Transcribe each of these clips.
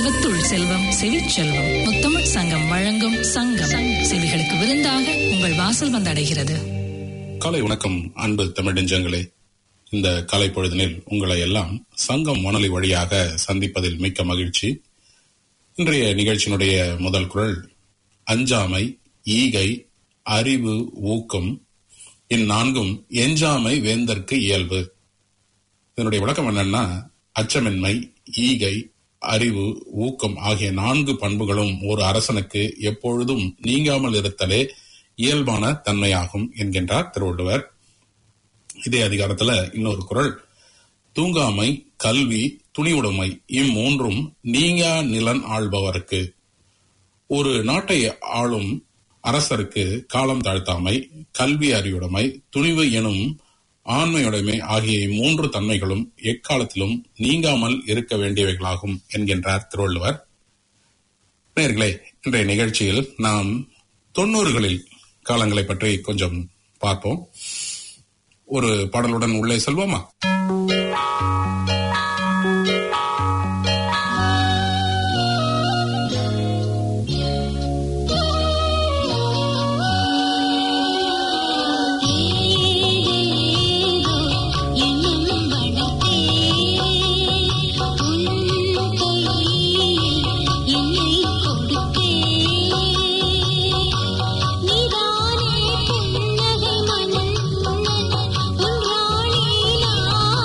செல்வத்துள் செல்வம் செவிச்செல்வம் முத்தமிழ் சங்கம் வழங்கும் சங்கம் செவிகளுக்கு விருந்தாக உங்கள் வாசல் வந்தடைகிறது காலை வணக்கம் அன்பு தமிழஞ்சங்களே இந்த காலை பொழுதினில் உங்களை எல்லாம் சங்கம் வானொலி வழியாக சந்திப்பதில் மிக்க மகிழ்ச்சி இன்றைய நிகழ்ச்சியினுடைய முதல் குரல் அஞ்சாமை ஈகை அறிவு ஊக்கம் இந்நான்கும் எஞ்சாமை வேந்தற்கு இயல்பு இதனுடைய விளக்கம் என்னன்னா அச்சமின்மை ஈகை அறிவு ஊக்கம் ஆகிய நான்கு பண்புகளும் ஒரு அரசனுக்கு எப்பொழுதும் நீங்காமல் இருத்தலே இயல்பான தன்மையாகும் என்கின்றார் திருவள்ளுவர் இதே அதிகாரத்துல இன்னொரு குரல் தூங்காமை கல்வி துணிவுடைமை இம்மூன்றும் நீங்கா நிலன் ஆள்பவருக்கு ஒரு நாட்டை ஆளும் அரசருக்கு காலம் தாழ்த்தாமை கல்வி அறிவுடைமை துணிவு எனும் ஆண்மையுடைமை ஆகிய மூன்று தன்மைகளும் எக்காலத்திலும் நீங்காமல் இருக்க வேண்டியவைகளாகும் என்கின்றார் திருவள்ளுவர் நேர்களே இன்றைய நிகழ்ச்சியில் நாம் தொண்ணூறுகளில் காலங்களை பற்றி கொஞ்சம் பார்ப்போம் ஒரு பாடலுடன் உள்ளே செல்வோமா நீதானே புன்னகை மன்னன் உன் ராணி நான்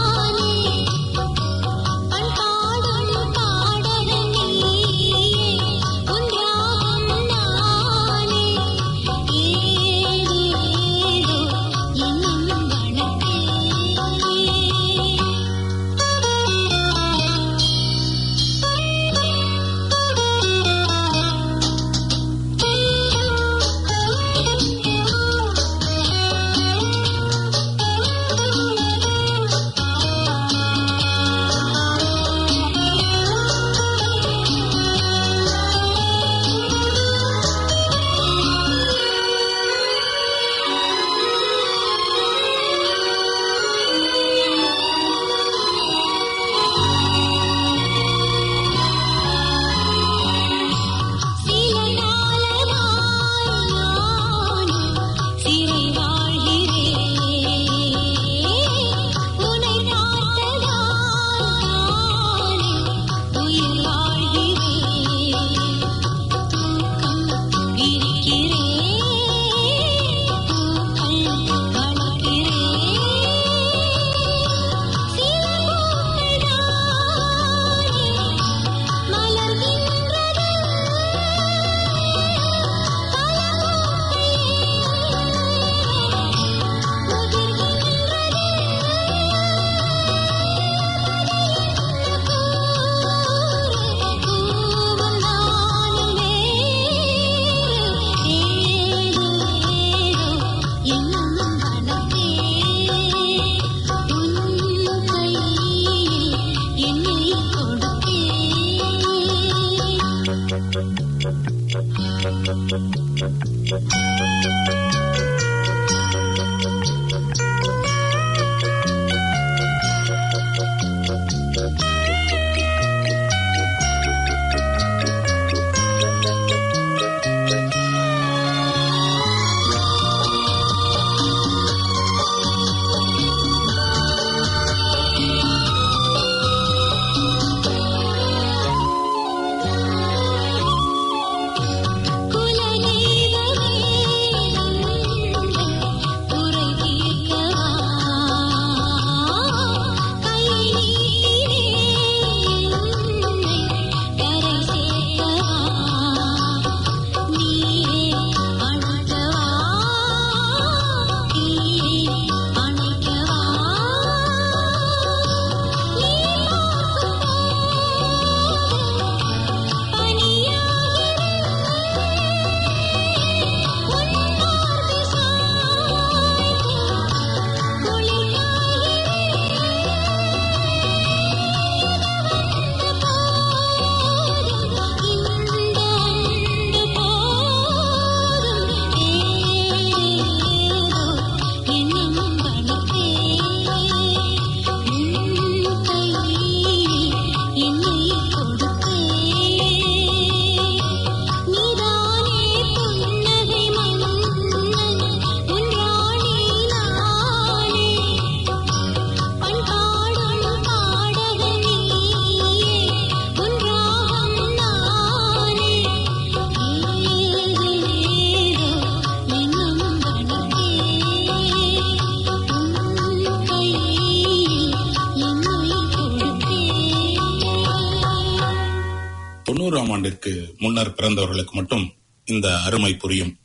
மூன்றாம் ஆண்டிற்கு முன்னர் பிறந்தவர்களுக்கு மட்டும் இந்த அருமை புரியும்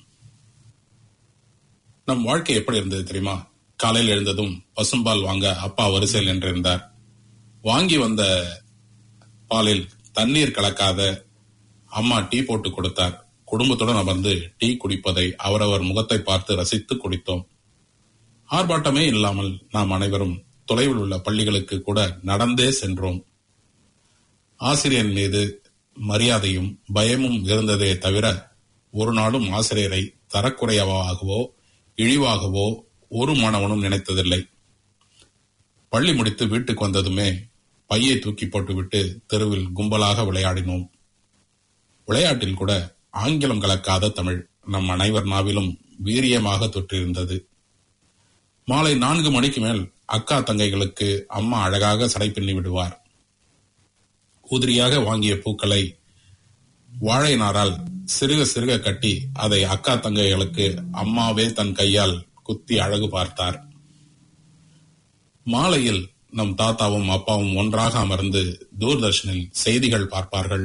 நம் வாழ்க்கை எப்படி இருந்தது தெரியுமா காலையில் எழுந்ததும் பசும்பால் வாங்க அப்பா வரிசையில் நின்றிருந்தார் வாங்கி வந்த பாலில் தண்ணீர் கலக்காத அம்மா டீ போட்டு கொடுத்தார் குடும்பத்துடன் அமர்ந்து டீ குடிப்பதை அவரவர் முகத்தை பார்த்து ரசித்து குடித்தோம் ஆர்ப்பாட்டமே இல்லாமல் நாம் அனைவரும் தொலைவில் உள்ள பள்ளிகளுக்கு கூட நடந்தே சென்றோம் ஆசிரியர் மீது மரியாதையும் பயமும் இருந்ததே தவிர ஒரு நாளும் ஆசிரியரை தரக்குறைவாகவோ இழிவாகவோ ஒரு மாணவனும் நினைத்ததில்லை பள்ளி முடித்து வீட்டுக்கு வந்ததுமே பையை தூக்கி போட்டுவிட்டு தெருவில் கும்பலாக விளையாடினோம் விளையாட்டில் கூட ஆங்கிலம் கலக்காத தமிழ் நம் அனைவர் நாவிலும் வீரியமாக தொற்றிருந்தது மாலை நான்கு மணிக்கு மேல் அக்கா தங்கைகளுக்கு அம்மா அழகாக சடை பின்னி விடுவார் உதிரியாக வாங்கிய பூக்களை வாழை நாரால் சிறுக சிறுக கட்டி அதை அக்கா தங்கைகளுக்கு அம்மாவே தன் கையால் குத்தி அழகு பார்த்தார் மாலையில் நம் தாத்தாவும் அப்பாவும் ஒன்றாக அமர்ந்து தூர்தர்ஷனில் செய்திகள் பார்ப்பார்கள்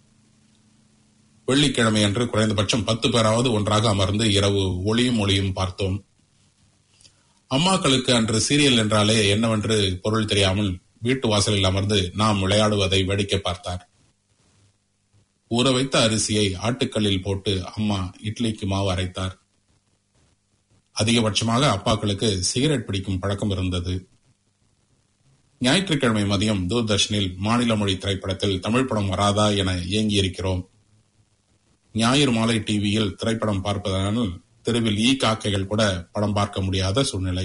வெள்ளிக்கிழமை அன்று குறைந்தபட்சம் பத்து பேராவது ஒன்றாக அமர்ந்து இரவு ஒளியும் ஒளியும் பார்த்தோம் அம்மாக்களுக்கு அன்று சீரியல் என்றாலே என்னவென்று பொருள் தெரியாமல் வீட்டு வாசலில் அமர்ந்து நாம் விளையாடுவதை வேடிக்கை பார்த்தார் ஊற வைத்த அரிசியை ஆட்டுக்கல்லில் போட்டு அம்மா இட்லிக்கு மாவு அரைத்தார் அதிகபட்சமாக அப்பாக்களுக்கு சிகரெட் பிடிக்கும் பழக்கம் இருந்தது ஞாயிற்றுக்கிழமை மதியம் தூர்தர்ஷனில் மாநில மொழி திரைப்படத்தில் தமிழ் படம் வராதா என ஏங்கியிருக்கிறோம் ஞாயிறு மாலை டிவியில் திரைப்படம் பார்ப்பதனால் தெருவில் ஈ காக்கைகள் கூட படம் பார்க்க முடியாத சூழ்நிலை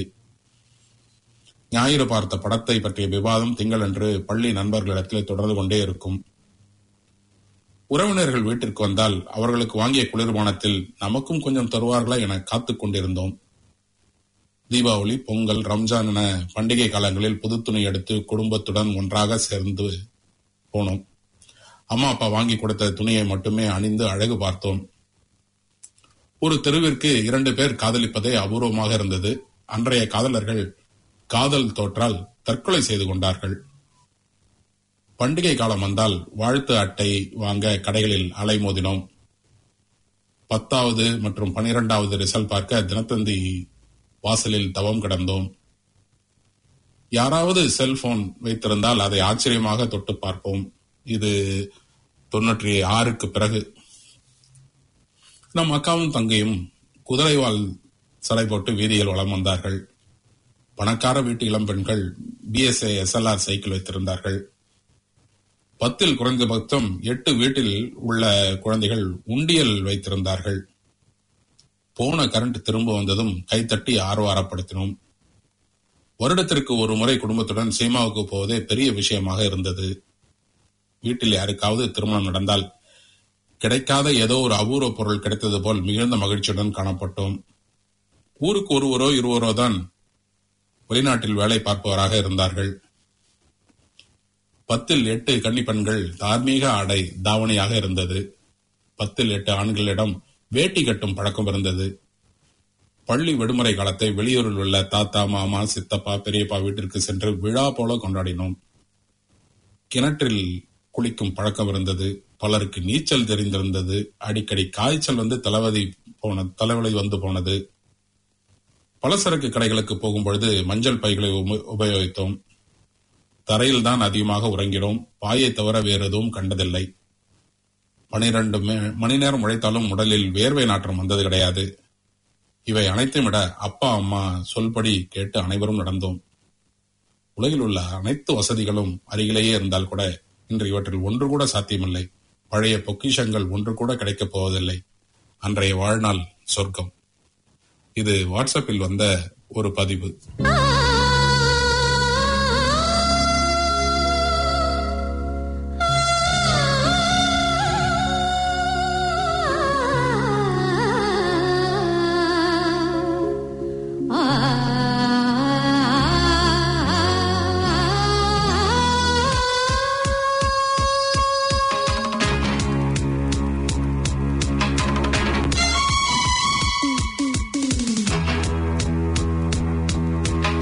ஞாயிறு பார்த்த படத்தை பற்றிய விவாதம் திங்களன்று பள்ளி நண்பர்களிடத்தில் தொடர்ந்து கொண்டே இருக்கும் உறவினர்கள் வீட்டிற்கு வந்தால் அவர்களுக்கு வாங்கிய குளிர்பானத்தில் நமக்கும் கொஞ்சம் தருவார்களா என காத்துக் கொண்டிருந்தோம் தீபாவளி பொங்கல் ரம்ஜான் என பண்டிகை காலங்களில் புது துணி எடுத்து குடும்பத்துடன் ஒன்றாக சேர்ந்து போனோம் அம்மா அப்பா வாங்கி கொடுத்த துணியை மட்டுமே அணிந்து அழகு பார்த்தோம் ஒரு தெருவிற்கு இரண்டு பேர் காதலிப்பதே அபூர்வமாக இருந்தது அன்றைய காதலர்கள் காதல் தோற்றால் தற்கொலை செய்து கொண்டார்கள் பண்டிகை காலம் வந்தால் வாழ்த்து அட்டை வாங்க கடைகளில் அலைமோதினோம் பத்தாவது மற்றும் பனிரெண்டாவது ரிசல்ட் பார்க்க தினத்தந்தி வாசலில் தவம் கிடந்தோம் யாராவது செல்போன் வைத்திருந்தால் அதை ஆச்சரியமாக தொட்டு பார்ப்போம் இது தொன்னூற்றி ஆறுக்கு பிறகு நம் அக்காவும் தங்கையும் குதிரைவால் சடை போட்டு வீதியில் வலம் வந்தார்கள் பணக்கார வீட்டு இளம்பெண்கள் பிஎஸ்ஏ எஸ்எல்ஆர் சைக்கிள் வைத்திருந்தார்கள் பத்தில் குறைந்தபட்சம் எட்டு வீட்டில் உள்ள குழந்தைகள் உண்டியல் வைத்திருந்தார்கள் போன கரண்ட் திரும்ப வந்ததும் கைத்தட்டி ஆர்வாரப்படுத்தினோம் வருடத்திற்கு ஒரு முறை குடும்பத்துடன் சீமாவுக்கு போவதே பெரிய விஷயமாக இருந்தது வீட்டில் யாருக்காவது திருமணம் நடந்தால் கிடைக்காத ஏதோ ஒரு அபூர்வ பொருள் கிடைத்தது போல் மிகுந்த மகிழ்ச்சியுடன் காணப்பட்டோம் ஊருக்கு ஒருவரோ இருவரோ தான் வெளிநாட்டில் வேலை பார்ப்பவராக இருந்தார்கள் பத்தில் எட்டு கன்னி பெண்கள் தார்மீக ஆடை தாவணியாக இருந்தது பத்தில் எட்டு ஆண்களிடம் வேட்டி கட்டும் பழக்கம் இருந்தது பள்ளி விடுமுறை காலத்தை வெளியூரில் உள்ள தாத்தா மாமா சித்தப்பா பெரியப்பா வீட்டிற்கு சென்று விழா போல கொண்டாடினோம் கிணற்றில் குளிக்கும் பழக்கம் இருந்தது பலருக்கு நீச்சல் தெரிந்திருந்தது அடிக்கடி காய்ச்சல் வந்து தலைவதி போன தலைவலி வந்து போனது பலசரக்கு கடைகளுக்கு போகும் பொழுது மஞ்சள் பைகளை உப- உபயோகித்தோம் தரையில் தான் அதிகமாக உறங்கினோம் பாயை தவிர வேறு எதுவும் கண்டதில்லை பனிரெண்டு மே- மணி நேரம் உழைத்தாலும் உடலில் வேர்வை நாற்றம் வந்தது கிடையாது இவை அனைத்தையும் விட அப்பா அம்மா சொல்படி கேட்டு அனைவரும் நடந்தோம் உலகில் உள்ள அனைத்து வசதிகளும் அருகிலேயே இருந்தால் கூட இன்று இவற்றில் ஒன்று கூட சாத்தியமில்லை பழைய பொக்கிஷங்கள் ஒன்று கூட கிடைக்கப் போவதில்லை அன்றைய வாழ்நாள் சொர்க்கம் இது வாட்ஸ்அப்பில் வந்த ஒரு பதிவு ஆ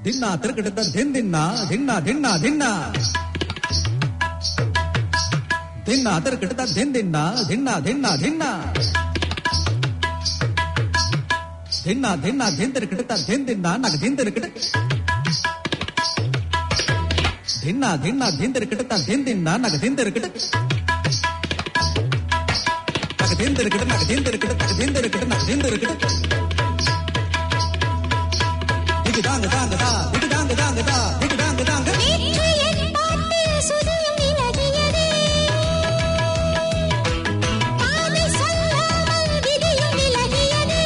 தின்னா திருக்கிட்ட தின் தின்னா தின்னா தின்னா தின்னா தின்னா திருக்கிட்ட தின் தின்னா தின்னா தின்னா தின்னா தின்னா தின்னா தின் திருக்கிட்ட தின் தின்னா நக தின் திருக்கிட்ட தின்னா தின்னா தின் திருக்கிட்ட தின் தின்னா நக தின் திருக்கிட்ட நக தின் திருக்கிட்ட நக தின் திருக்கிட்ட நக தின் திருக்கிட்ட நக தின் திருக்கிட்ட திகு தாங்க தாங்க தா திகு தாங்க தாங்க தா திகு தாங்க தாங்க நேற்று என் பாட்டில் சுதியும் விலகியதே. பாதை சொல்லாமல் விதியும் விலகியதே.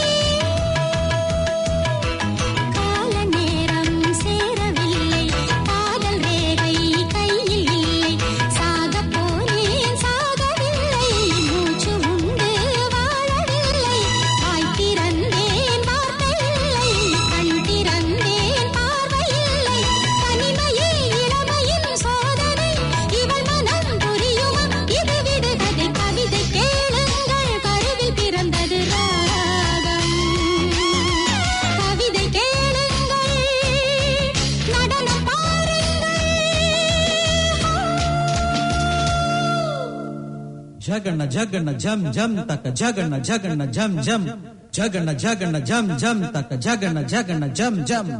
கால நேரம் சேரவில்லை காதல் ரேகை கையில் இல்லை சாகப் போனேன் சாகவில்லை மூச்சு உண்டு வாழவில்லை வாய் திறந்தேன் வார்த்தை இல்லை கண் திறந்தேன் பார்வை இல்லை தனிமையே இளமையின் சோதனை இவள் மனம் புரியுமா இது விடுகதை கவிதை கேளுங்கள் கருவில் பிறந்தது ராகம் கவிதை கேளுங்கள் நடனம் பாருங்கள் ஜகண்ண ஜகண்ண ஜம் ஜம் தக்க ஜகண்ண ஜகண்ண ஜம் ஜம் ஜகண்ண ஜகண்ண ஜம் ஜம் தக்க ஜகண்ண ஜகண்ண ஜம் ஜம்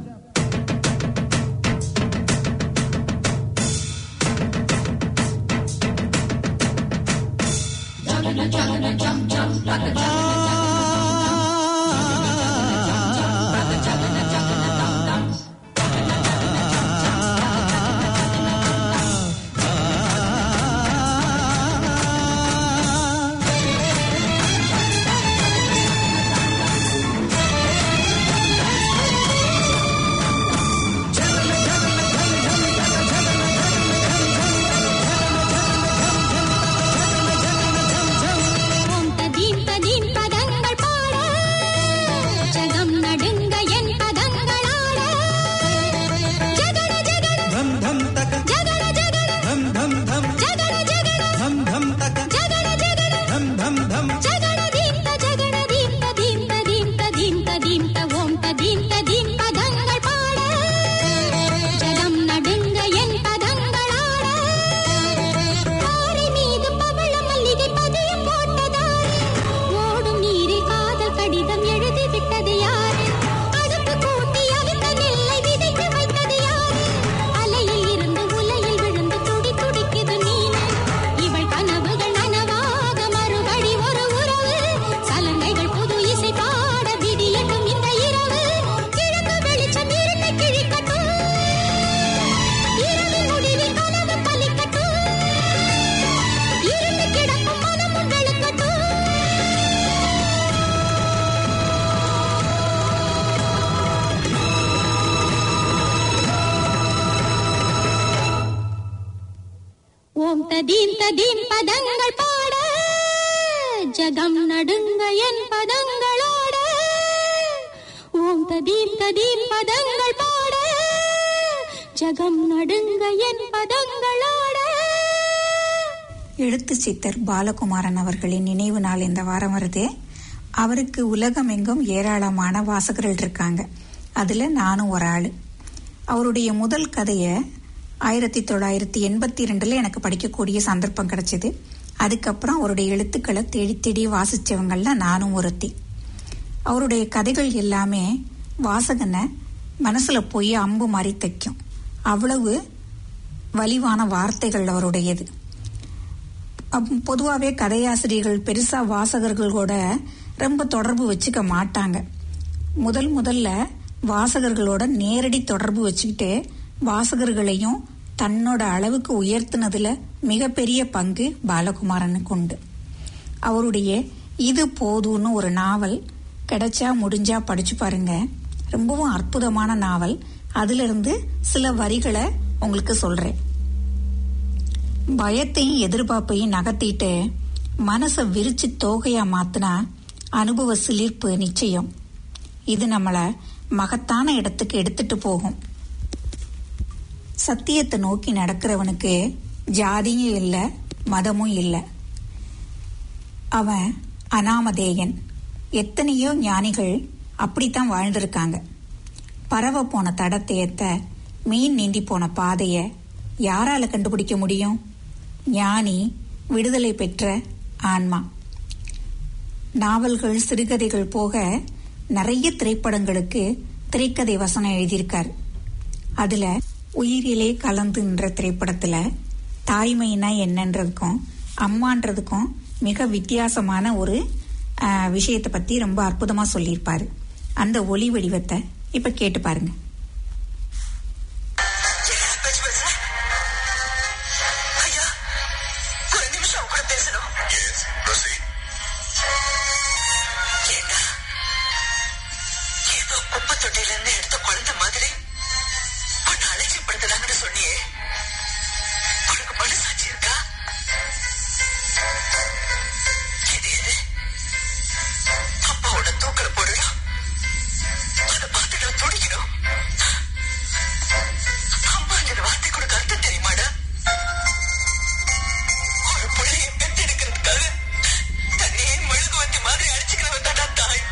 ஓம் ததீம் ததீம் பதங்கள் பாட ஜகம் நடுங்க என் பதங்கள் ஆட ஜகட ஜகட தம் தம் தக்க ஜகட ஜகட தம் தம் தம் ஜகட ஜகட தம் தம் தக்க ஜகட ஜகட தம் தம் தம் ஜகட தீம் த ஜகட தீம் த தீம் த தீம் த தீம் த தீம் த ஓம் த தீம் த தீம் பதங்கள் பாட ஜகம் நடுங்க என் பதங்கள் ஆட பாறை மீது பவள மல்லிகை பதியம் போட்டதாரு ஓடும் நீரில் காதல் கடிதம் எழுதி விட்டது யாரு அடுப்பு கூட்டி அவித்த நெல்லை விதைத்து வைத்தது யாரு அலையில் இருந்து உலையில் விழுந்து துடி துடிக்குது மீன் இவள் கனவுகள் நனவாக மறுபடி ஒரு உறவு சலங்கைகள் புது இசை பாட விடியட்டும் இந்த இரவு கிழக்கு வெளிச்சம் இருட்டை கிழிக்கட்டும் இரவின் முடிவில் கனவு பலிக்கட்டும் இருண்டு கிடக்கும் மனமும் வெளுக்கட்டும் ஓம் ததீம் ததீம் பதங்கள் பாட ஜகம் நடுங்க என் பதங்களோட ஓம் ததீம் ததீம் பதங்கள் பாட ஜகம் நடுங்க என் பதங்களோட எழுத்து சித்தர் பாலகுமாரன் அவர்களின் நினைவு நாள் இந்த வாரம் வருது அவருக்கு உலகமெங்கும் ஏராளமான வாசகர்கள் இருக்காங்க அதுல நானும் ஒரு ஆளு அவருடைய முதல் கதையை ஆயிரத்தி தொள்ளாயிரத்தி எண்பத்தி ரெண்டுல எனக்கு படிக்கக்கூடிய சந்தர்ப்பம் கிடைச்சது அதுக்கப்புறம் அவருடைய எழுத்துக்களை தேடி தேடி வாசிச்சவங்கள்ல நானும் ஒருத்தி அவருடைய கதைகள் எல்லாமே வாசகனை மனசுல போய் அம்பு மாதிரி தைக்கும் அவ்வளவு வலிவான வார்த்தைகள் அவருடையது அப்- பொதுவாவே கதையாசிரியர்கள் பெருசா வாசகர்களோட ரொம்ப தொடர்பு வச்சுக்க மாட்டாங்க முதல் முதல்ல வாசகர்களோட நேரடி தொடர்பு வச்சுக்கிட்டு வாசகர்களையும் தன்னோட அளவுக்கு உயர்த்தினதுல மிகப்பெரிய பங்கு பாலகுமாரனுக்கு உண்டு அவருடைய இது போதும்னு ஒரு நாவல் கிடைச்சா முடிஞ்சா படிச்சு பாருங்க ரொம்பவும் அற்புதமான நாவல் அதுல இருந்து சில வரிகளை உங்களுக்கு சொல்றேன் பயத்தையும் எதிர்பார்ப்பையும் நகர்த்திட்டு மனச விரிச்சு தோகையா மாத்தினா அனுபவ சிலிர்ப்பு நிச்சயம் இது நம்மள மகத்தான இடத்துக்கு எடுத்துட்டு போகும் சத்தியத்தை நோக்கி நடக்கிறவனுக்கு ஜாதியும் இல்ல மதமும் இல்ல அவன் அனாமதேயன் எத்தனையோ ஞானிகள் அப்படித்தான் வாழ்ந்திருக்காங்க பறவை போன தடத்தையத்த மீன் நீந்தி போன பாதைய யாரால கண்டுபிடிக்க முடியும் ஞானி விடுதலை பெற்ற ஆன்மா நாவல்கள் சிறுகதைகள் போக நிறைய திரைப்படங்களுக்கு திரைக்கதை வசனம் எழுதியிருக்காரு அதுல உயிரிலே கலந்துன்ற திரைப்படத்துல தாய்மைனா என்னன்றதுக்கும் அம்மான்றதுக்கும் மிக வித்தியாசமான ஒரு ஆஹ், விஷயத்தை பத்தி ரொம்ப அற்புதமா சொல்லியிருப்பாரு அந்த ஒளி வடிவத்தை இப்ப கேட்டு பாருங்க என்ன பேச்சு பேசுற ஐயா ஒரு நிமிஷம் உங்க கூட பேசணும் ஏண்டா ஏதோ குப்பை தொட்டில இருந்து எடுத்த குழந்தை மாதிரி உன்னை அலட்சியப்படுத்துறாங்கன்னு சொன்னியே உனக்கு மனசாட்சி இருக்கா இது எது அப்பாவோட தூக்கல போடலாம் அதை பார்த்து நான் துடிக்கணும் அம்மாங்கிற வார்த்தை கொடுக்க அர்த்தம் தெரியுமாடா ஒரு பிள்ளைய பெற்றெடுக்கிறதுக்காக தன்னையே மெழுகுவத்தி மாதிரி அடிச்சுக்கிறவன் தாண்டா தாய்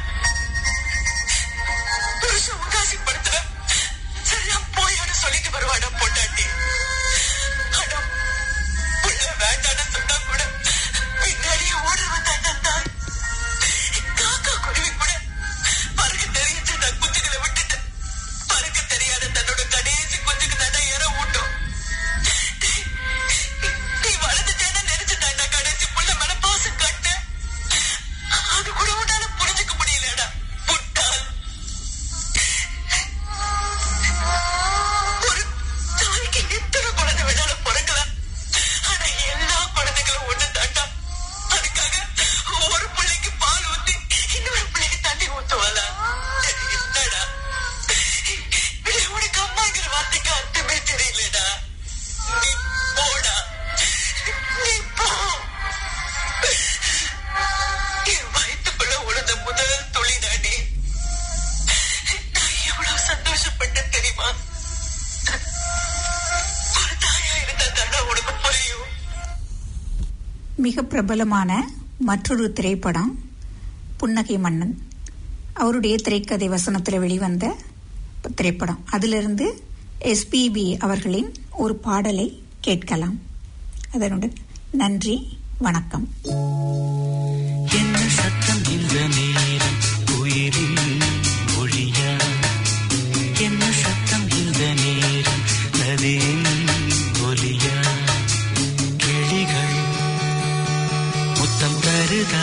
புருஷன் உதாசிப்படுத்துற சரியா போயான்னு சொல்லிட்டு வருவாடா பொண்டாட்டி ஆனா புள்ள வேண்டான்னு சொன்னா கூட பின்னாடியே ஓடுறவன் தாண்டா தாய் காக்கா குருவி கூட பறக்க தெரிஞ்சு நான் குஞ்சுகளை விட்டுட்டேன் பறக்க தெரியாத தன்னோட கடைசி குஞ்சுக்கு தாண்டா இற ஊட்டும் நீ வளர்ந்துட்டேன்னு நினைச்சுட்டாண்டா கடைசி புள்ள மேல பாசம் காட்டு அது கூட உன்னால புரிஞ்சுக்க முடியலடா புட்டால் ஒரு தாய்க்கு எத்தனை குழந்தை வேணாலும் பிறக்கலாம் ஆனா எல்லா குழந்தைகளும் ஒண்ணு தாண்டா அதுக்காக ஒரு பிள்ளைக்கு பால் ஊத்தி இன்னொரு பிள்ளைக்கு தண்ணி ஊத்துவாளா என்னடா இது உனக்கு அம்மாங்கிற வார்த்தைக்கு அர்த்தமே தெரியலடா நீ போடா நீ போ என் வயிற்றுக்குள்ள உழுத முதல் துளிதாடி நான் எவ்வளவு சந்தோஷப்பட்டேன் தெரியுமா ஒரு தாயா இருந்தா தாண்டா உனக்கு புரியும் மிக பிரபலமான மற்றொரு திரைப்படம் புன்னகை மன்னன் அவருடைய திரைக்கதை வசனத்தில் வெளிவந்த திரைப்படம் அதிலிருந்து எஸ்பிபி அவர்களின் ஒரு பாடலை கேட்கலாம் அதனுடன் நன்றி வணக்கம் என்ன சத்தம் இந்த நேரம் உயிரில் மொழியா என்ன சத்தம் இந்த நேரம் நதியின் ஒலியா கிளிகள் முத்தம் தருதா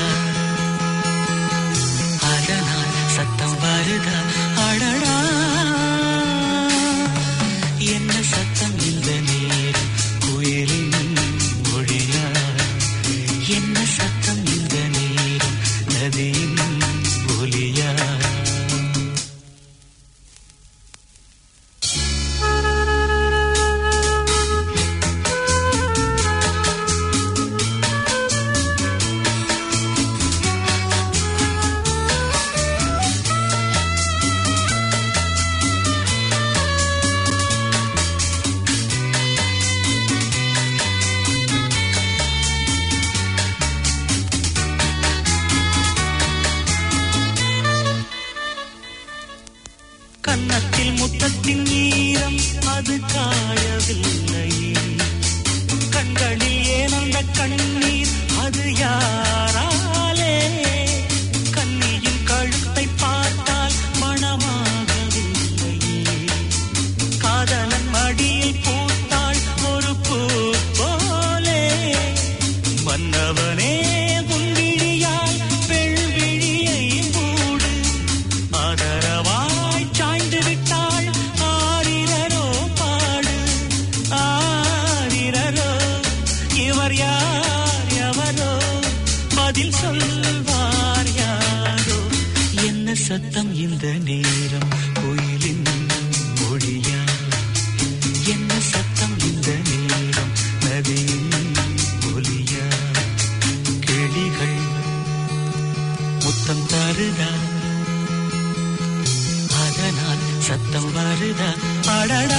அதனால் சத்தம் வருதா அடடா என்ன சத்தம் இந்த நேரம் குயிலின் மொழியா என்ன சத்தம் இந்த நேரம் நதியின் ஒலியா கன்னத்தில் முத்தத்தின் ஈரம் அது காயவில்லை கண்களில் ஏனந்த கண்ணீர் அது யாராலே கண்ணியின் கழுத்தை பார்த்தால் மணமாகவில்லை காதலன் மடியில் பூத்தாள் ஒரு பூ போலே மன்னவனே உன்விழியால் வெள்விழியை மூடு ஆதரவாய் சாய்ந்து விட்டாள் ஆரிரரோ பாடு ஆரிரரோ இவர் யார் எவரோ பதில் சொல்வார் யாரோ என்ன சத்தம் இந்த நேரம் கோயிலின் மொழியா என்ன சத்தம் இந்த நேரம் நதியின் ஒலியா கிளிகள் முத்தம் தருதா அதனால் சத்தம் வருதா அடடா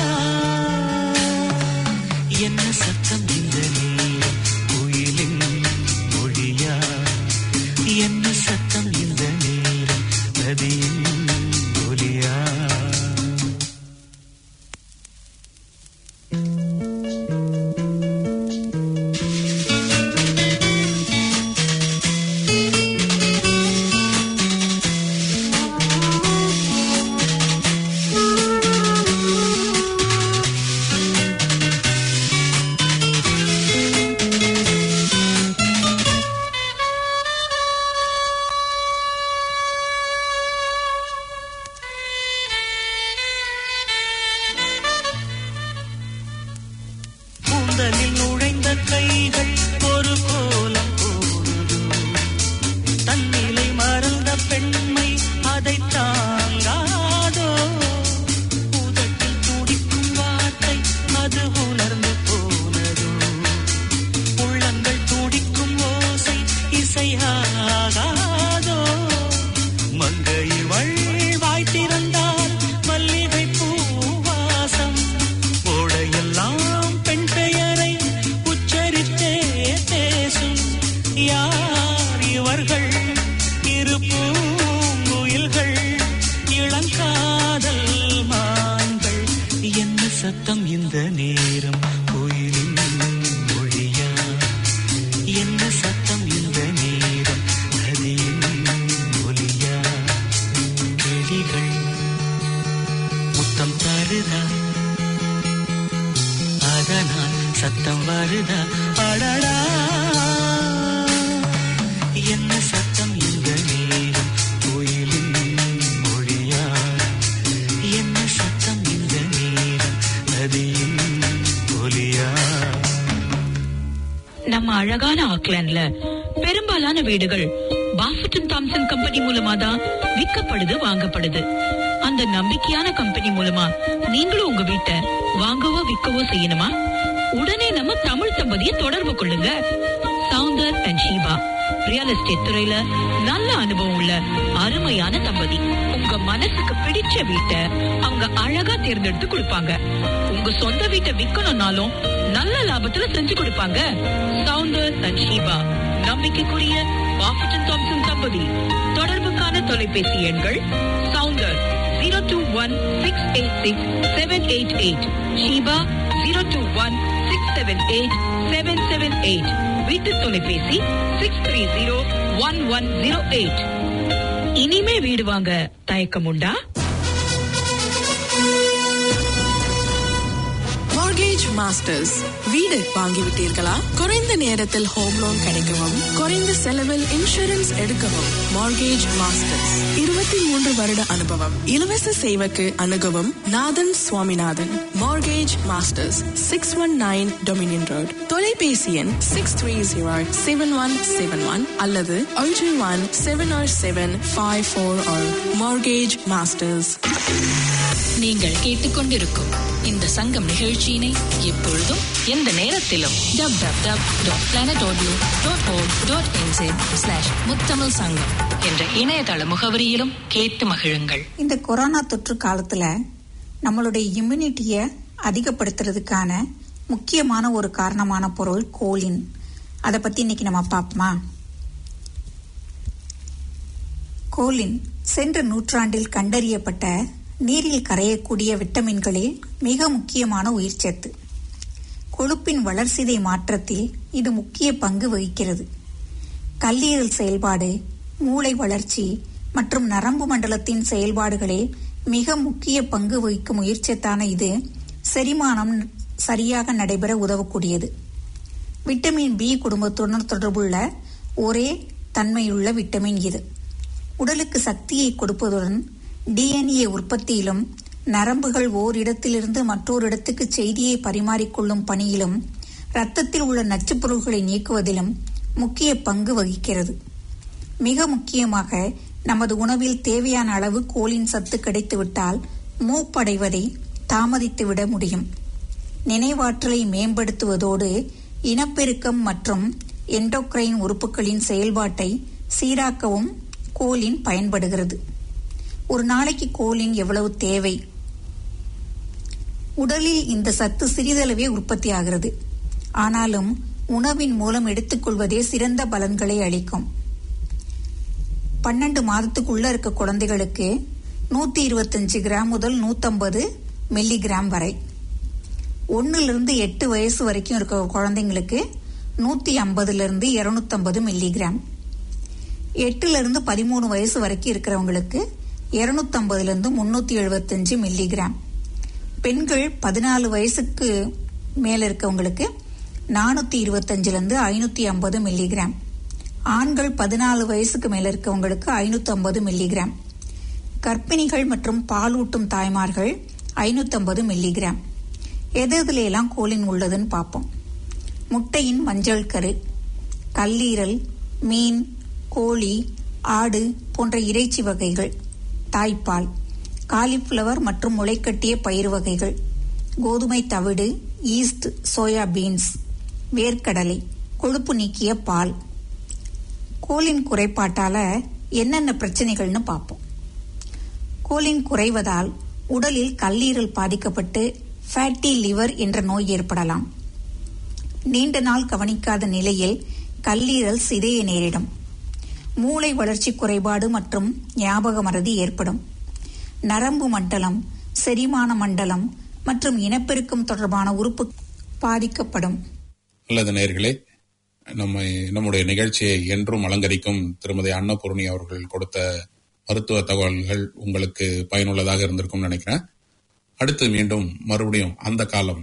என்ன சத்தம் இந்த நேரம் குயிலின் மொழியா என்ன சத்தம் இந்த நேரம் நதியின் ஒலியா சத்தம் இந்த நேரம் கோயிலில் மொழியா என்ன சத்தம் இந்த நேரம் நதியில் ஒலியா கிளிகள் முத்தம் தருதா அதனால் சத்தம் வருதா அடடா என்ன சத்தம் இந்த நேரம் கோயிலில் மொழியா என்ன சத்தம் இந்த நேரம் நதியில் ஒலியா நம்ம அழகான ஆக்லாண்ட்ல பெரும்பாலான வீடுகள் பாஃபட்டன் தாம்சன் கம்பெனி மூலமா தான் விற்கப்படுது வாங்கப்படுது அந்த நம்பிக்கையான கம்பெனி மூலமா நீங்களும் உங்க வீட்டை வாங்கவோ விற்கவோ செய்யணுமா உடனே நம்ம தமிழ் தம்பதியை தொடர்பு கொள்ளுங்க Soundar and Sheeba real estate துறையில நல்ல அனுபவம் உள்ள அருமையான தம்பதி உங்க மனசுக்கு பிடிச்ச வீட்டை அவங்க அழகா தேர்ந்தெடுத்து கொடுப்பாங்க உங்க சொந்த வீட்டை விக்கணும்னாலும் நல்ல லாபத்துல செஞ்சு கொடுப்பாங்க சவுந்தர் அண்ட் ஷீபா நம்பிக்கைக்குரிய பாஃபட்டன் தாம்சன் தம்பதி தொடர்புக்கான தொலைபேசி எண்கள் Soundar zero two one six eight six seven eight eight Sheeba zero two one six seven eight seven seven eight வீட்டு தொலைபேசி six three zero one one zero eight இனிமே வீடு வாங்க தயக்கம் உண்டா மார்கேஜ் மாஸ்டர்ஸ் வீடு வாங்கிவிட்டீர்களா குறைந்த நேரத்தில் ஹோம் லோன் கிடைக்கவும் குறைந்த செலவில் இன்சூரன்ஸ் எடுக்கவும் மார்கேஜ் மாஸ்டர்ஸ் இருபத்தி மூன்று வருட அனுபவம் இலவச சேவைக்கு அணுகவும் Nathan Swaminathan mortgage masters six one nine dominion road தொலைபேசி எண் six three zero seven one seven one அல்லது ஒன்று one seven or seven five four or mortgage masters நீங்கள் கேட்டுக்கொண்டிருக்கும் இந்த சங்கம் நிகழ்ச்சியினை எப்பொழுதும் எந்த நேரத்திலும் dub dub dub dot planet audio dot com dot என்சேன் ஸ்லாஷ் முத்தமிழ் சங்கம் என்ற இணையதள முகவரியிலும் கேட்டு மகிழுங்கள் இந்த கொரோனா தொற்று காலத்துல நம்மளுடைய இம்யூனிட்டியை அதிகப்படுத்துறதுக்கான முக்கியமான ஒரு காரணமான பொருள் கோலின் அதை பத்தி இன்னைக்கு நம்ம பார்ப்போமா கோலின் சென்ற நூற்றாண்டில் கண்டறியப்பட்ட நீரில் கரையக்கூடிய விட்டமின்களில் மிக முக்கியமான உயிர்ச்சத்து கொழுப்பின் வளர்சிதை மாற்றத்தில் இது முக்கிய பங்கு வகிக்கிறது கல்லீரல் செயல்பாடு மூளை வளர்ச்சி மற்றும் நரம்பு மண்டலத்தின் செயல்பாடுகளில் மிக முக்கிய பங்கு வகிக்கும் உயிர்ச்சத்தான இது செரிமானம் சரியாக நடைபெற உதவக்கூடியது விட்டமின் பி குடும்பத்துடன் தொடர்புள்ள ஒரே தன்மையுள்ள விட்டமின் இது உடலுக்கு சக்தியை கொடுப்பதுடன் டிஎன்ஏ உற்பத்தியிலும் நரம்புகள் ஓரிடத்திலிருந்து மற்றொரு இடத்துக்கு செய்தியை பரிமாறிக்கொள்ளும் பணியிலும் இரத்தத்தில் உள்ள நச்சுப் பொருள்களை நீக்குவதிலும் முக்கிய பங்கு வகிக்கிறது மிக முக்கியமாக நமது உணவில் தேவையான அளவு கோலின் சத்து கிடைத்துவிட்டால் மூப்படைவதை தாமதித்துவிட முடியும் நினைவாற்றலை மேம்படுத்துவதோடு இனப்பெருக்கம் மற்றும் எண்டோக்ரைன் உறுப்புகளின் செயல்பாட்டை சீராக்கவும் கோலின் பயன்படுகிறது ஒரு நாளைக்கு கோலின் எவ்வளவு தேவை உடலில் இந்த சத்து சிறிதளவே உற்பத்தி ஆகிறது ஆனாலும் உணவின் மூலம் எடுத்துக்கொள்வதே சிறந்த பலன்களை அளிக்கும் பன்னெண்டு மாதத்துக்குள்ள இருக்க குழந்தைகளுக்கு நூத்தி இருபத்தஞ்சு கிராம் முதல் நூத்தம்பது மில்லி கிராம் வரை ஒன்னுல இருந்து எட்டு வயசு வரைக்கும் இருக்க குழந்தைங்களுக்கு நூத்தி ஐம்பதுல இருந்து இருநூத்தம்பது மில்லி கிராம் எட்டுல இருந்து பதிமூணு வயசு வரைக்கும் இருக்கிறவங்களுக்கு இருநூத்தம்பதுல இருந்து முன்னூத்தி எழுபத்தஞ்சு மில்லி கிராம் பெண்கள் பதினாலு வயசுக்கு மேல இருக்கவங்களுக்கு நானூத்தி இருபத்தஞ்சுல இருந்து ஐநூத்தி ஐம்பது மில்லி கிராம் ஆண்கள் பதினாலு வயசுக்கு மேல இருக்கவங்களுக்கு ஐநூத்தி ஐம்பது மில்லி கிராம் கர்ப்பிணிகள் மற்றும் பாலூட்டும் தாய்மார்கள் ஐநூத்தம்பது மில்லி கிராம் எது எதுல எல்லாம் கோலின் உள்ளதுன்னு பார்ப்போம் முட்டையின் மஞ்சள் கரு கல்லீரல் மீன் கோழி ஆடு போன்ற இறைச்சி வகைகள் தாய்ப்பால் காலிஃப்ளவர் மற்றும் முளைக்கட்டிய பயிர் வகைகள் கோதுமை தவிடு ஈஸ்ட் சோயா பீன்ஸ் வேர்க்கடலை கொழுப்பு நீக்கிய பால் கோலின் குறைபாட்டால என்னென்ன பிரச்சனைகள்னு பார்ப்போம் கோலின் குறைவதால் உடலில் கல்லீரல் பாதிக்கப்பட்டு ஃபேட்டி லிவர் என்ற நோய் ஏற்படலாம் நீண்ட நாள் கவனிக்காத நிலையில் கல்லீரல் சிதைய நேரிடும் மூளை வளர்ச்சி குறைபாடு மற்றும் ஞாபக மறதி ஏற்படும் நரம்பு மண்டலம் செரிமான மண்டலம் மற்றும் இனப்பெருக்கம் தொடர்பான உறுப்பு பாதிக்கப்படும் நல்லது நேர்களே நம்ம நம்முடைய நிகழ்ச்சியை என்றும் அலங்கரிக்கும் திருமதி அன்னபூர்ணி அவர்கள் கொடுத்த மருத்துவ தகவல்கள் உங்களுக்கு பயனுள்ளதாக இருந்திருக்கும்னு நினைக்கிறேன் அடுத்து மீண்டும் மறுபடியும் அந்த காலம்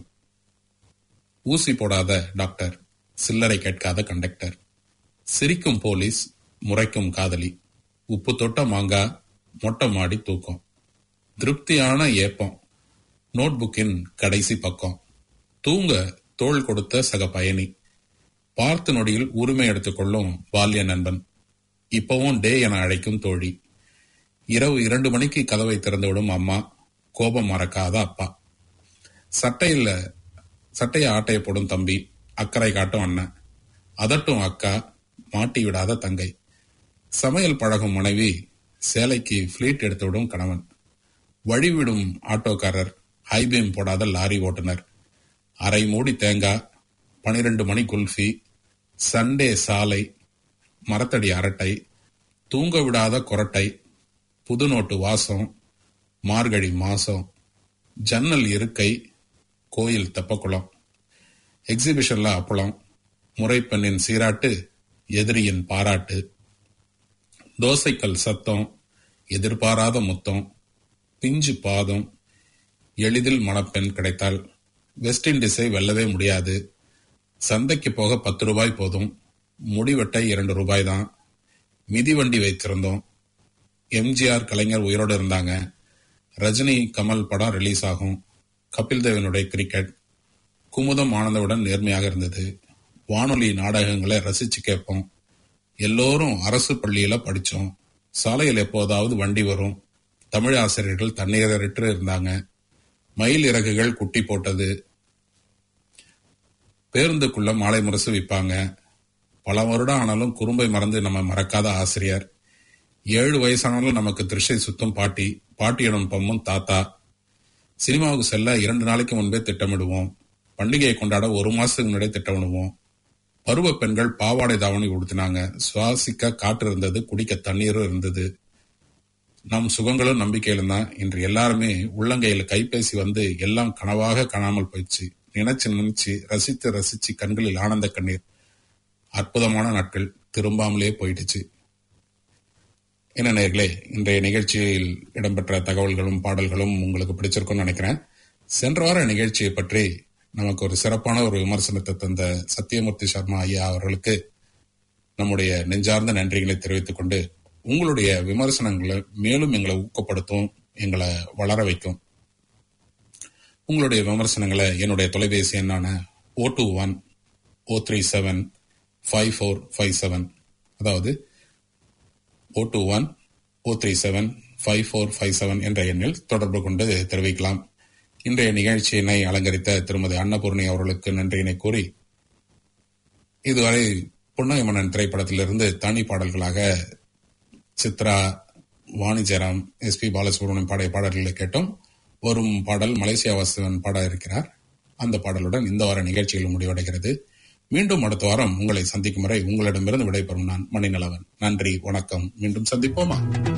ஊசி போடாத டாக்டர் சில்லறை கேட்காத கண்டக்டர் சிரிக்கும் போலீஸ் முறைக்கும் காதலி உப்பு தொட்ட மாங்காய் மொட்டை மாடி தூக்கம் திருப்தியான ஏப்பம் நோட்புக்கின் கடைசி பக்கம் தூங்க தோள் கொடுத்த சக பயணி பார்த்த நொடியில் உரிமை எடுத்துக்கொள்ளும் பால்ய நண்பன் இப்பவும் டே என அழைக்கும் தோழி இரவு இரண்டு மணிக்கு கதவை திறந்துவிடும் அம்மா கோபம் மறக்காத அப்பா சட்டையில சட்டையை ஆட்டைய போடும் தம்பி அக்கறை காட்டும் அண்ணன் அதட்டும் அக்கா மாட்டி விடாத தங்கை சமையல் பழகும் மனைவி சேலைக்கு ஃபிளீட் எடுத்துவிடும் கணவன் வழிவிடும் ஆட்டோக்காரர் ஹைபீம் போடாத லாரி ஓட்டுனர் அரை மூடி தேங்காய் பனிரெண்டு மணி குல்ஃபி சண்டே சாலை மரத்தடி அரட்டை தூங்க விடாத கொரட்டை புது நோட்டு வாசம் மார்கழி மாசம் ஜன்னல் இருக்கை கோயில் தெப்பக்குளம் எக்ஸிபிஷன்ல அப்பளம் முறைப்பெண்ணின் சீராட்டு எதிரியின் பாராட்டு தோசைக்கல் சத்தம் எதிர்பாராத முத்தம் பிஞ்சு பாதம் எளிதில் மணப்பெண் கிடைத்தால் வெஸ்ட் இண்டீஸை வெல்லவே முடியாது சந்தைக்கு போக பத்து ரூபாய் போதும் முடிவெட்ட இரண்டு ரூபாய் தான் மிதிவண்டி வைத்திருந்தோம் எம்ஜிஆர் கலைஞர் உயிரோடு இருந்தாங்க ரஜினி கமல் படம் ரிலீஸ் ஆகும் கபில் தேவனுடைய கிரிக்கெட் குமுதம் ஆனந்தவுடன் நேர்மையாக இருந்தது வானொலி நாடகங்களை ரசிச்சு கேட்போம் எல்லோரும் அரசு பள்ளியில படிச்சோம் சாலையில் எப்போதாவது வண்டி வரும் தமிழ் ஆசிரியர்கள் தண்ணீரற்று இருந்தாங்க மயில் இறகுகள் குட்டி போட்டது பேருந்துக்குள்ள மாலை முரசு விற்பாங்க பல வருடம் ஆனாலும் குறும்பை மறந்து நம்ம மறக்காத ஆசிரியர் ஏழு வயசானாலும் நமக்கு திருஷை சுத்தும் பாட்டி பாட்டியிடம் பம்மும் தாத்தா சினிமாவுக்கு செல்ல இரண்டு நாளைக்கு முன்பே திட்டமிடுவோம் பண்டிகையை கொண்டாட ஒரு மாசத்துக்கு முன்னாடியே திட்டமிடுவோம் பருவ பெண்கள் பாவாடை தாவணி உடுத்தினாங்க சுவாசிக்க காற்று இருந்தது குடிக்க தண்ணீரும் இருந்தது நம் சுகங்களும் நம்பிக்கையிலும் தான் இன்று எல்லாருமே உள்ளங்கையில கைபேசி வந்து எல்லாம் கனவாக காணாமல் போயிடுச்சு நினைச்சு நினைச்சு ரசித்து ரசிச்சு கண்களில் ஆனந்த கண்ணீர் அற்புதமான நாட்கள் திரும்பாமலே போயிடுச்சு என்ன நேர்களே இன்றைய நிகழ்ச்சியில் இடம்பெற்ற தகவல்களும் பாடல்களும் உங்களுக்கு பிடிச்சிருக்கும்னு நினைக்கிறேன் சென்ற வார நிகழ்ச்சியை பற்றி நமக்கு ஒரு சிறப்பான ஒரு விமர்சனத்தை தந்த சத்யமூர்த்தி சர்மா ஐயா அவர்களுக்கு நம்முடைய நெஞ்சார்ந்த நன்றிகளை தெரிவித்துக் கொண்டு உங்களுடைய விமர்சனங்களை மேலும் எங்களை ஊக்கப்படுத்தும் எங்களை வளர வைக்கும் உங்களுடைய விமர்சனங்களை என்னுடைய தொலைபேசி எண்ணான O two one O three seven five four five seven அதாவது O two one O three seven five four five seven என்ற எண்ணில் தொடர்பு கொண்டு தெரிவிக்கலாம் இன்றைய நிகழ்ச்சியினை அலங்கரித்த திருமதி அன்னபூர்ணி அவர்களுக்கு நன்றியினை கூறி இதுவரை புன்னயமன்னன் திரைப்படத்திலிருந்து தனி பாடல்களாக சித்ரா வாணி ஜெயராம் எஸ் பி பாலசுப்ரமணியம் பாடிய பாடல்களை கேட்டோம் வரும் பாடல் மலேசியா வாசவன் பாட இருக்கிறார் அந்த பாடலுடன் இந்த வார நிகழ்ச்சிகள் முடிவடைகிறது மீண்டும் அடுத்த வாரம் உங்களை சந்திக்கும் வரை உங்களிடமிருந்து விடைபெறும் நான் மணிநலவன் நன்றி வணக்கம் மீண்டும் சந்திப்போமா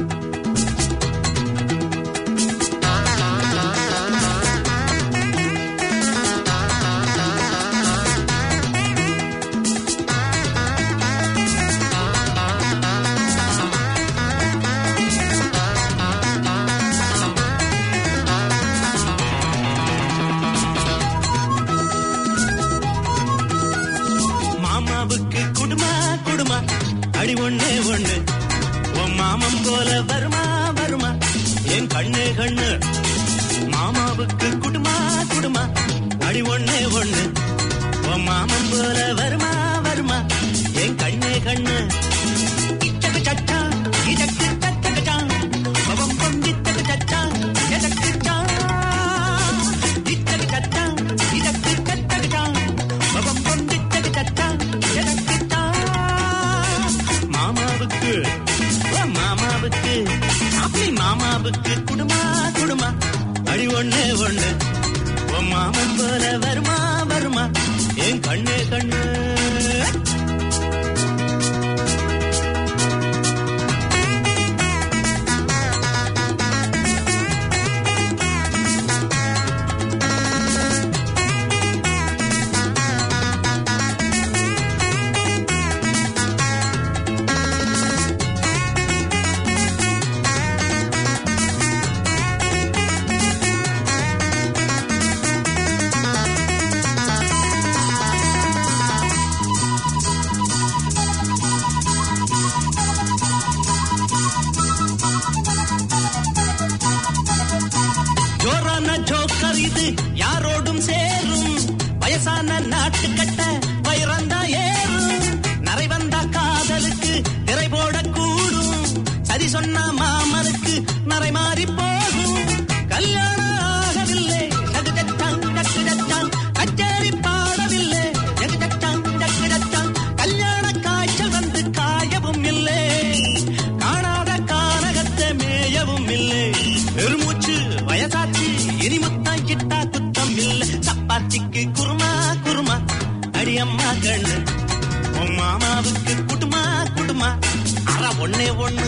மாமாவுக்கு குடுமா குடுமா அடி ஒண்ணே ஒண்ணு உன் மாமன் போல வருமா வருமா என் கண்ணு கண்ணு மாமாவுக்கு குடுமா குடுமா அடி ஒண்ணே ஒண்ணு உன் மாமன் போல வருமா வருமா என் கண்ணு கண்ணு இச்சக்கு சச்சா இதற்கு தத்தகச்சா பவம் பொங்கித்தக்கு சச்சா எதற்கு சா இச்சக்கு சச்சா இதற்கு தத்தகச்சா பவம் பொங்கித்தக்கு சச்சா எதற்கு சா மாமாவுக்கு ஓ மாமாவுக்கு அப்படி மாமாவுக்கு குடுமா குடுமா அடி ஒண்ணு ஒண்ணு உன் மாமன் போல வருமா வருமா என் கண்ணு கண்ணு யாரோடும் சேரும் வயசான நாட்டு கட்ட வைரந்தா ஏறும் நரை வந்தா காதலுக்கு திரை போடக்கூடும் சரி சொன்ன மாமனுக்கு நரை மாறி போகும் கல்யாணம் ஆகவில்லை டகுடட்டாங், டகுடட்டாங். கச்சேரி பாடவில்லை டகுடட்டாங், டகுடட்டாங். கல்யாண காய்ச்சல் வந்து காயவும் இல்லை காணாத கானகத்தை மேயவும் இல்லை பெருமூச்சு வயசாச்சு இனி முத்தம் கிட்டா குத்தம் இல்லை சப்பாத்திக்கு குருமா குருமா அடியம்மா கண்ணு உன் மாமாவுக்கு குடுமா குடுமா அற ஒண்ணே ஒண்ணு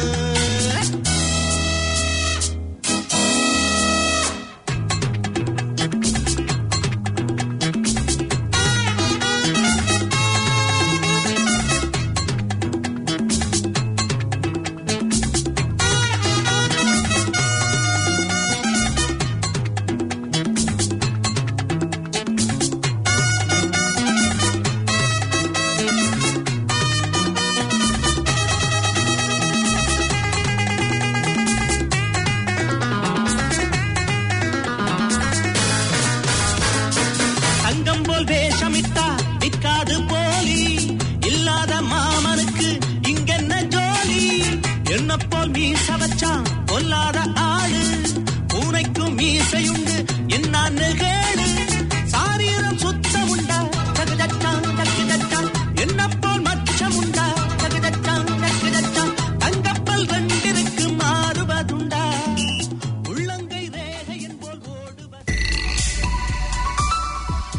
தங்கம் போல் வேஷமிட்டா விற்காது போலி இல்லாத மாமனுக்கு இங்கென்ன ஜோலி என்ன போல் மீச வச்சான் பொல்லாத